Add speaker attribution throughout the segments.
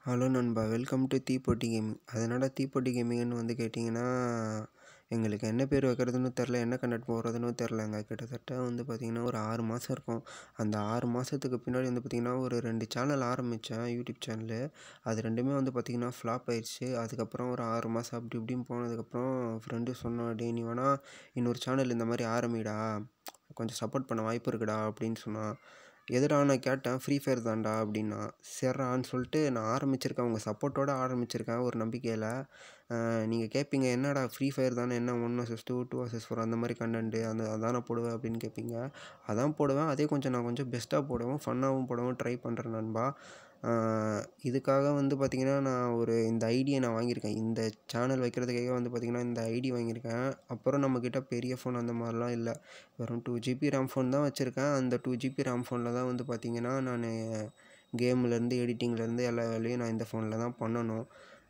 Speaker 1: hello நண்பா welcome to தீப்பொட்டி gaming அது என்னடா தீப்பொட்டி கேமிங்னு வந்து கேட்டிங்கன்னா எங்களுக்கு என்ன பேர் வைக்கிறதுன்னு தெரில என்ன கண்டென்ட் போடுறதுன்னு தெரிலங்க கிட்டத்தட்ட வந்து பார்த்திங்கன்னா ஒரு ஆறு மாதம் இருக்கும் அந்த ஆறு மாதத்துக்கு பின்னாடி வந்து பார்த்திங்கன்னா ஒரு ரெண்டு சேனல் ஆரம்பித்தேன் யூடியூப் சேனலு அது ரெண்டுமே வந்து பார்த்திங்கன்னா ஃப்ளாப் ஆயிடுச்சு அதுக்கப்புறம் ஒரு ஆறு மாதம் அப்படி இப்படின்னு போனதுக்கப்புறம் ஃப்ரெண்டு சொன்னான் டேய் நீ வேணா இன்னொரு சேனல் இந்த மாதிரி ஆரம்பிடா கொஞ்சம் சப்போர்ட் பண்ண வாய்ப்பு இருக்குடா அப்படின்னு சொன்னான் எதுடா நான் கேட்டேன் ஃப்ரீ ஃபயர் தான்டா அப்படின்னா சரிடான்னு சொல்லிட்டு நான் ஆரம்பிச்சிருக்கேன் உங்கள் சப்போர்ட்டோட ஆரம்பிச்சிருக்கேன் ஒரு நம்பிக்கையில் நீங்கள் கேட்பீங்க என்னடா ஃப்ரீ ஃபயர் தானே என்ன one versus two two versus four அந்த மாதிரி கண்டென்ட்டு அந்த அதான் நான் போடுவேன் அப்படின்னு கேட்பீங்க அதான் போடுவேன் அதே கொஞ்சம் நான் கொஞ்சம் பெஸ்ட்டாக போடுவேன் ஃபன்னாகவும் போடவும் ட்ரை பண்ணுறேன் நண்பா இதுக்காக வந்து பார்த்திங்கன்னா நான் ஒரு இந்த ஐடியை நான் வாங்கியிருக்கேன் இந்த சேனல் வைக்கிறதுக்காக வந்து பார்த்திங்கன்னா இந்த ஐடி வாங்கியிருக்கேன் அப்புறம் நம்மக்கிட்ட பெரிய ஃபோன் அந்த மாதிரிலாம் இல்லை வெறும் டூ ஜிபி ரேம் ஃபோன் தான் வச்சுருக்கேன் அந்த டூ ஜிபி ரேம் ஃபோனில் தான் வந்து பார்த்திங்கன்னா நான் கேம்லேருந்து எடிட்டிங்லேருந்து எல்லா வேலையும் நான் இந்த ஃபோனில் தான் பண்ணணும்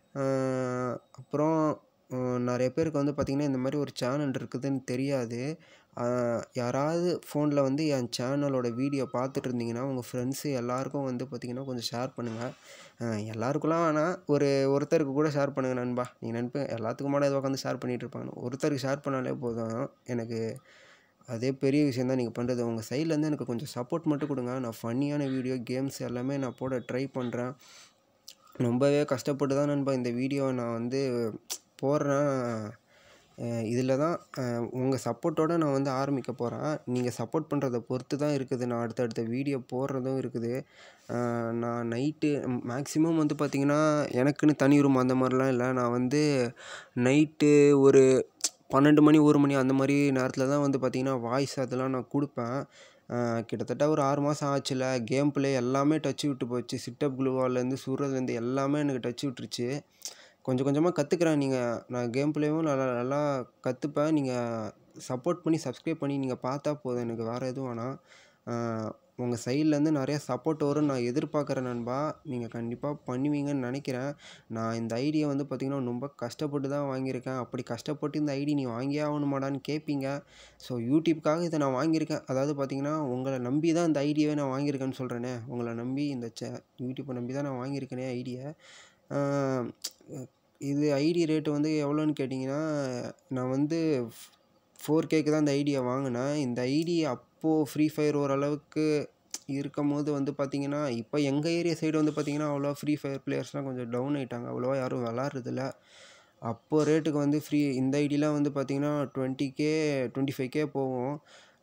Speaker 1: அப்புறம் நிறைய பேருக்கு வந்து பார்த்திங்கன்னா இந்த மாதிரி ஒரு சேனல் இருக்குதுன்னு தெரியாது யாராவது ஃபோனில் வந்து என் சேனலோட வீடியோ பார்த்துட்டு இருந்தீங்கன்னா உங்கள் ஃப்ரெண்ட்ஸு எல்லாருக்கும் வந்து பார்த்திங்கன்னா கொஞ்சம் ஷேர் பண்ணுங்கள் எல்லாருக்குலாம் வேணாம் ஒரு ஒருத்தருக்கு கூட ஷேர் பண்ணுங்கள் நண்பா நீங்கள் நினைப்பேன் எல்லாத்துக்குமான இதை உட்காந்து ஷேர் பண்ணிகிட்டு இருப்பாங்க ஒருத்தருக்கு ஷேர் பண்ணாலே போதும் எனக்கு அதே பெரிய விஷயம் தான் நீங்கள் பண்ணுறது உங்கள் சைட்லேருந்து எனக்கு கொஞ்சம் சப்போர்ட் மட்டும் கொடுங்க நான் ஃபன்னியான வீடியோ கேம்ஸ் எல்லாமே நான் போட ட்ரை பண்ணுறேன் ரொம்பவே கஷ்டப்பட்டு தான் நண்பா இந்த வீடியோவை நான் வந்து போடுறேன் இதில் தான் உங்கள் சப்போர்ட்டோடு நான் வந்து ஆரம்பிக்க போகிறேன் நீங்கள் சப்போர்ட் பண்ணுறத பொறுத்து தான் இருக்குது நான் அடுத்தடுத்த வீடியோ போடுறதும் இருக்குது நான் நைட்டு மேக்ஸிமம் வந்து பார்த்திங்கன்னா எனக்குன்னு தனி ரூம் அந்த மாதிரிலாம் இல்லை நான் வந்து நைட்டு ஒரு பன்னெண்டு மணி ஒரு மணி அந்த மாதிரி நேரத்தில் தான் வந்து பார்த்திங்கன்னா வாய்ஸ் அதெல்லாம் நான் கொடுப்பேன் கிட்டத்தட்ட ஒரு ஆறு மாதம் ஆச்சுல கேம் ப்ளே எல்லாமே டச் விட்டு போச்சு சிட்டப் க்ளூவாலேருந்து சுடுறதுலேருந்து எல்லாமே எனக்கு டச் விட்டுருச்சு கொஞ்சம் கொஞ்சமாக கற்றுக்குறேன் நீங்கள் நான் கேம் ப்ளேவும் நல்லா நல்லா கற்றுப்பேன் நீங்கள் சப்போர்ட் பண்ணி சப்ஸ்கிரைப் பண்ணி நீங்கள் பார்த்தா போதும் எனக்கு வேறு எதுவும் வேணாம் உங்கள் சைட்லேருந்து நிறையா சப்போர்ட் வரும் நான் எதிர்பார்க்குறேன் நண்பா நீங்கள் கண்டிப்பாக பண்ணுவீங்கன்னு நினைக்கிறேன் நான் இந்த ஐடியை வந்து பார்த்திங்கன்னா ரொம்ப கஷ்டப்பட்டு தான் வாங்கியிருக்கேன் அப்படி கஷ்டப்பட்டு இந்த ஐடி நீ வாங்கியே ஆகணுமாடான்னு கேட்பீங்க ஸோ யூடியூப்காக இதை நான் வாங்கியிருக்கேன் அதாவது பார்த்திங்கன்னா உங்களை நம்பி தான் இந்த ஐடியாவே நான் வாங்கியிருக்கேன்னு சொல்கிறேனே உங்களை நம்பி இந்த சே யூடியூப்பை நம்பி தான் நான் வாங்கியிருக்கேனே ஐடியை இது ஐடி ரேட்டு வந்து எவ்வளோன்னு கேட்டிங்கன்னா நான் வந்து ஃபோர் கேக்கு தான் இந்த ஐடியை வாங்கினேன் இந்த ஐடி அப்போது ஃப்ரீ ஃபயர் ஓரளவுக்கு இருக்கும் போது வந்து பார்த்திங்கன்னா இப்போ எங்கள் ஏரியா சைடு வந்து பார்த்திங்கன்னா அவ்வளோவா ஃப்ரீ ஃபயர் பிளேயர்ஸ்லாம் கொஞ்சம் டவுன் ஆகிட்டாங்க அவ்வளோவா யாரும் விளாட்றதில்ல அப்போது ரேட்டுக்கு வந்து ஃப்ரீ இந்த ஐடிலாம் வந்து பார்த்திங்கன்னா twenty K twenty five K போகும்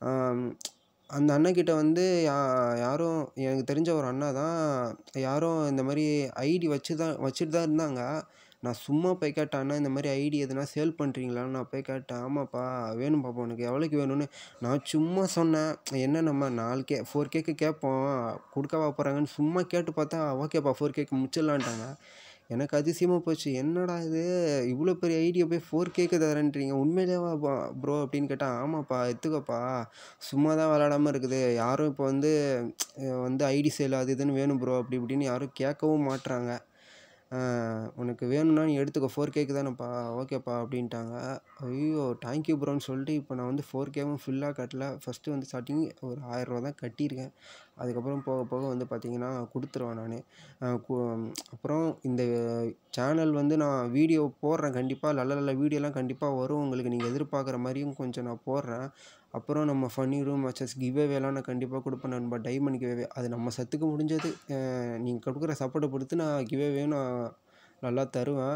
Speaker 1: அந்த அண்ணக்கிட்ட வந்து யா யாரும் எனக்கு தெரிஞ்ச ஒரு அண்ணா தான் யாரும் இந்த மாதிரி ஐடி வச்சு தான் வச்சுட்டு தான் இருந்தாங்க நான் சும்மா போய் கேட்டேன் அண்ணா இந்த மாதிரி ஐடி எதுனா சேல் பண்ணுறீங்களான்னு நான் போய் கேட்டேன் ஆமாப்பா வேணும் பாப்பா உனக்கு எவ்வளோக்கு வேணும்னு நான் சும்மா சொன்னேன் என்ன நம்ம நாலு கே ஃபோர் கேக்கு கேட்போம் கொடுக்கவா போகிறாங்கன்னு சும்மா கேட்டு பார்த்தா ஓகேப்பா ஃபோர் கேக்கு முடிச்சிடலான்ட்டாங்க எனக்கு அதிசயமாக போச்சு என்னடா இது இவ்வளோ பெரிய ஐடியா போய் ஃபோர் கேக்கு தரேன்றீங்க உண்மையிலேவா ப்ரோ அப்படின்னு கேட்டால் ஆமாப்பா எடுத்துக்கோப்பா சும்மா தான் விளாடாமல் இருக்குது யாரும் இப்போ வந்து வந்து ஐடி சேல் அது இதுன்னு வேணும் ப்ரோ அப்படி இப்படின்னு யாரும் கேட்கவும் மாட்டுறாங்க உனக்கு வேணும்னா நீ எடுத்துக்கோ ஃபோர் கேக்கு தானேப்பா ஓகேப்பா அப்படின்ட்டாங்க ஐயோ தேங்க்யூ ப்ரோன்னு சொல்லிட்டு இப்போ நான் வந்து ஃபோர் கேவும் ஃபுல்லாக கட்டல ஃபஸ்ட்டு வந்து ஸ்டார்டிங் ஒரு ஆயிரரூவா தான் கட்டியிருக்கேன் அதுக்கப்புறம் போக போக வந்து பார்த்திங்கன்னா கொடுத்துருவேன் நான் அப்புறம் இந்த சேனல் வந்து நான் வீடியோ போடுறேன் கண்டிப்பாக நல்ல நல்ல வீடியோலாம் கண்டிப்பாக வரும் உங்களுக்கு நீங்கள் எதிர்பார்க்குற மாதிரியும் கொஞ்சம் நான் போடுறேன் அப்புறம் நம்ம ஃபன்னி ரூம் வச்சஸ் கிவ்வேவேலாம் நான் கண்டிப்பாக கொடுப்பேன் நண்பா டைமண்ட் கிவ்வே அது நம்ம சத்துக்கு முடிஞ்சது நீங்கள் கொடுக்குற சப்போர்ட்டை பொறுத்து நான் கிவ்வேவையும் நான் நல்லா தருவேன்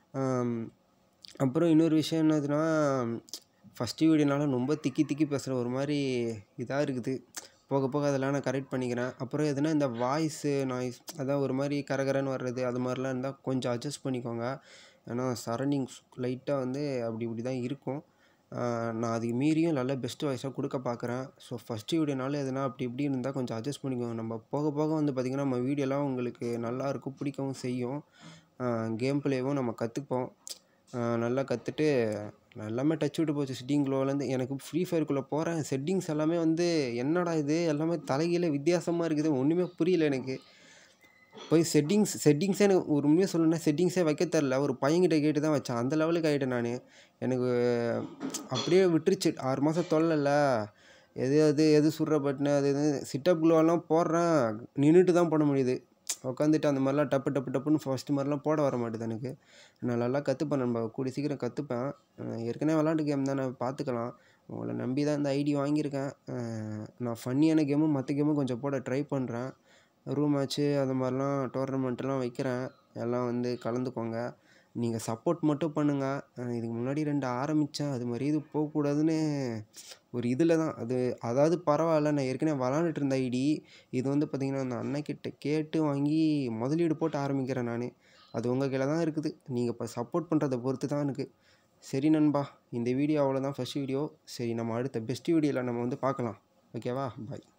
Speaker 1: அப்புறம் இன்னொரு விஷயம் என்னதுன்னா ஃபஸ்ட்டு வீடியோனால ரொம்ப திக்கி திக்கி பேசுகிற ஒரு மாதிரி இதாக இருக்குது போக போக அதெல்லாம் நான் கரெக்ட் பண்ணிக்கிறேன் அப்புறம் எதுனா இந்த வாய்ஸு நாய்ஸ் அதான் ஒரு மாதிரி கரகரன்னு வர்றது அது மாதிரிலாம் இருந்தால் கொஞ்சம் அட்ஜஸ்ட் பண்ணிக்கோங்க ஏன்னா சரௌண்டிங்ஸ் லைட்டாக வந்து அப்படி இப்படி தான் இருக்கும் நான் அதுக்கு மீறியும் நல்ல பெஸ்ட்டு வாய்ஸாக கொடுக்க பார்க்குறேன் ஸோ ஃபஸ்ட்டு வீடியோனால எதுனா அப்படி இப்படி இருந்தால் கொஞ்சம் அட்ஜஸ்ட் பண்ணிக்கோங்க நம்ம போக போக வந்து பார்த்திங்கன்னா நம்ம வீடியோலாம் உங்களுக்கு நல்லாயிருக்கும் பிடிக்கவும் செய்யும் கேம் ப்ளேவும் நம்ம கற்றுப்போம் நல்லா கற்றுட்டு எல்லாமே டச் விட்டு போச்சு செட்டிங் க்ளோவிலேருந்து எனக்கு ஃப்ரீ ஃபயருக்குள்ளே போகிறேன் செட்டிங்ஸ் எல்லாமே வந்து என்னடா இது எல்லாமே தலைகீழ வித்தியாசமாக இருக்குது ஒன்றுமே புரியல எனக்கு போய் செட்டிங்ஸ் செட்டிங்ஸே எனக்கு ஒரு உண்மையாக சொல்லணும்னா செட்டிங்ஸே வைக்க தெரில ஒரு பையன்கிட்ட கேட்டு தான் வச்சேன் அந்த லெவலுக்கு ஆகிட்டேன் நான் எனக்கு அப்படியே விட்டுருச்சு ஆறு மாதம் தொல்லல எது அது எது சுடுற பட்டனு அது இது சிட்டப் க்ளோவெல்லாம் போடுறேன் நின்றுட்டு தான் பண்ண முடியுது உட்காந்துட்டு அந்த மாதிரிலாம் டப்பு டப்பு டப்புன்னு ஃபஸ்ட்டு மாதிரிலாம் போட வர மாட்டுது எனக்கு நான் நல்லா கற்றுப்பேன் நண்பா கூடிய சீக்கிரம் கற்றுப்பேன் ஏற்கனவே விளாண்டு கேம் தானே பார்த்துக்கலாம் உங்களை நம்பி தான் இந்த ஐடி வாங்கியிருக்கேன் அஹ் நான் ஃபன்னியான கேமும் மற்ற கேமும் கொஞ்சம் போட ட்ரை பண்ணுறேன் ரூம் மேட்ச்சு அது மாதிரிலாம் டோர்னமெண்ட்லாம் வைக்கிறேன் எல்லாம் வந்து கலந்துக்கோங்க நீங்கள் சப்போர்ட் மட்டும் பண்ணுங்கள் இதுக்கு முன்னாடி ரெண்டு ஆரம்பித்தேன் அது மாதிரி இது போகக்கூடாதுன்னு ஒரு இதில் தான் அது அதாவது பரவாயில்ல நான் ஏற்கனவே விளாண்டுட்டு இருந்த ஐடி இது வந்து பார்த்திங்கன்னா அந்த அண்ணக்கிட்ட கேட்டு வாங்கி முதலீடு போட்டு ஆரம்பிக்கிறேன் நான் அது உங்கள் கையில் தான் இருக்குது நீங்கள் இப்போ சப்போர்ட் பண்ணுறத பொறுத்து தான் எனக்கு சரி நண்பா இந்த வீடியோ அவ்வளோதான் ஃபஸ்ட் வீடியோ சரி நம்ம அடுத்த பெஸ்ட் வீடியோவில் நம்ம வந்து பார்க்கலாம் ஓகேவா பாய்